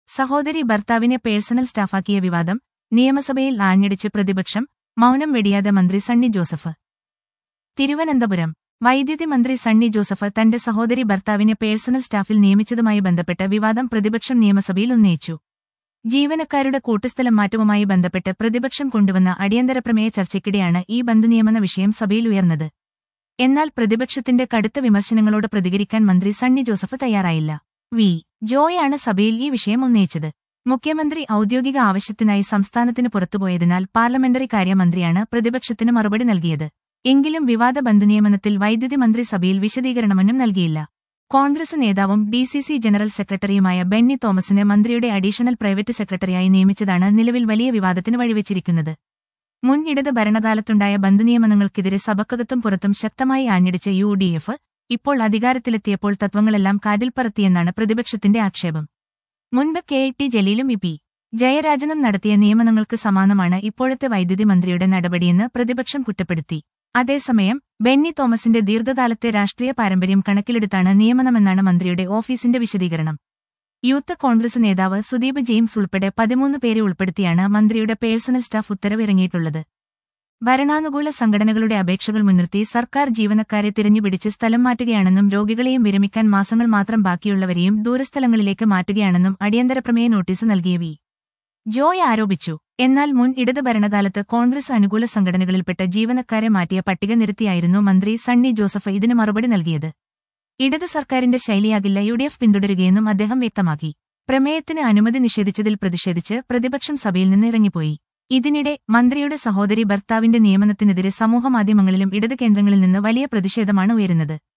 സഹോദരി ഭർത്താവിനെ പേഴ്സണൽ സ്റ്റാഫാക്കിയ വിവാദം നിയമസഭയിൽ ആഞ്ഞടിച്ച് പ്രതിപക്ഷം മൗനം വെടിയാതെ മന്ത്രി സണ്ണി ജോസഫ് തിരുവനന്തപുരം വൈദ്യുതി മന്ത്രി സണ്ണി ജോസഫ് തന്റെ സഹോദരി ഭർത്താവിനെ പേഴ്സണൽ സ്റ്റാഫിൽ നിയമിച്ചതുമായി ബന്ധപ്പെട്ട വിവാദം പ്രതിപക്ഷം നിയമസഭയിൽ ഉന്നയിച്ചു ജീവനക്കാരുടെ കൂട്ടുസ്ഥലം മാറ്റവുമായി ബന്ധപ്പെട്ട് പ്രതിപക്ഷം കൊണ്ടുവന്ന അടിയന്തര പ്രമേയ ചർച്ചയ്ക്കിടെയാണ് ഈ ബന്ധുനിയമന വിഷയം സഭയിൽ ഉയർന്നത് എന്നാൽ പ്രതിപക്ഷത്തിന്റെ കടുത്ത വിമർശനങ്ങളോട് പ്രതികരിക്കാൻ മന്ത്രി സണ്ണി ജോസഫ് തയ്യാറായില്ല വി ജോയാണ് സഭയിൽ ഈ വിഷയം ഉന്നയിച്ചത് മുഖ്യമന്ത്രി ഔദ്യോഗിക ആവശ്യത്തിനായി സംസ്ഥാനത്തിന് പുറത്തുപോയതിനാൽ പാർലമെന്ററി കാര്യമന്ത്രിയാണ് പ്രതിപക്ഷത്തിന് മറുപടി നൽകിയത് എങ്കിലും വിവാദ ബന്ധുനിയമനത്തിൽ വൈദ്യുതി മന്ത്രി സഭയിൽ വിശദീകരണമൊന്നും നൽകിയില്ല കോൺഗ്രസ് നേതാവും ഡി സി സി ജനറൽ സെക്രട്ടറിയുമായ ബെന്നി തോമസിനെ മന്ത്രിയുടെ അഡീഷണൽ പ്രൈവറ്റ് സെക്രട്ടറിയായി നിയമിച്ചതാണ് നിലവിൽ വലിയ വിവാദത്തിന് വഴിവെച്ചിരിക്കുന്നത് മുൻ ഇടത് ഭരണകാലത്തുണ്ടായ ബന്ധുനിയമനങ്ങൾക്കെതിരെ സഭക്കകത്തും പുറത്തും ശക്തമായി ആഞ്ഞടിച്ച യു ഡി എഫ് ഇപ്പോൾ അധികാരത്തിലെത്തിയപ്പോൾ തത്വങ്ങളെല്ലാം കാറ്റിൽ പറത്തിയെന്നാണ് പ്രതിപക്ഷത്തിന്റെ ആക്ഷേപം മുൻപ് കെ ടി ജലീലും ഇ പി ജയരാജനും നടത്തിയ നിയമനങ്ങൾക്ക് സമാനമാണ് ഇപ്പോഴത്തെ വൈദ്യുതി മന്ത്രിയുടെ നടപടിയെന്ന് പ്രതിപക്ഷം കുറ്റപ്പെടുത്തി അതേസമയം ബെന്നി തോമസിന്റെ ദീർഘകാലത്തെ രാഷ്ട്രീയ പാരമ്പര്യം കണക്കിലെടുത്താണ് നിയമനമെന്നാണ് മന്ത്രിയുടെ ഓഫീസിന്റെ വിശദീകരണം യൂത്ത് കോൺഗ്രസ് നേതാവ് സുദീപ് ജെയിംസ് ഉൾപ്പെടെ പതിമൂന്ന് പേരെ ഉൾപ്പെടുത്തിയാണ് മന്ത്രിയുടെ പേഴ്സണൽ സ്റ്റാഫ് ഉത്തരവിറങ്ങിയിട്ടുള്ളത് ഭരണാനുകൂല സംഘടനകളുടെ അപേക്ഷകൾ മുൻനിർത്തി സർക്കാർ ജീവനക്കാരെ തിരഞ്ഞുപിടിച്ച് സ്ഥലം മാറ്റുകയാണെന്നും രോഗികളെയും വിരമിക്കാൻ മാസങ്ങൾ മാത്രം ബാക്കിയുള്ളവരെയും ദൂരസ്ഥലങ്ങളിലേക്ക് മാറ്റുകയാണെന്നും അടിയന്തര പ്രമേയ നോട്ടീസ് നൽകിയ വി ജോയ് ആരോപിച്ചു എന്നാൽ മുൻ ഇടത് ഭരണകാലത്ത് കോൺഗ്രസ് അനുകൂല സംഘടനകളിൽപ്പെട്ട ജീവനക്കാരെ മാറ്റിയ പട്ടിക നിരത്തിയായിരുന്നു മന്ത്രി സണ്ണി ജോസഫ് ഇതിന് മറുപടി നൽകിയത് ഇടത് സർക്കാരിന്റെ ശൈലിയാകില്ല യു ഡി എഫ് പിന്തുടരുകയെന്നും അദ്ദേഹം വ്യക്തമാക്കി പ്രമേയത്തിന് അനുമതി നിഷേധിച്ചതിൽ പ്രതിഷേധിച്ച് പ്രതിപക്ഷം സഭയിൽ നിന്ന് ഇറങ്ങിപ്പോയി ഇതിനിടെ മന്ത്രിയുടെ സഹോദരി ഭർത്താവിന്റെ നിയമനത്തിനെതിരെ സമൂഹമാധ്യമങ്ങളിലും ഇടത് കേന്ദ്രങ്ങളിൽ നിന്ന് വലിയ പ്രതിഷേധമാണ് ഉയരുന്നത്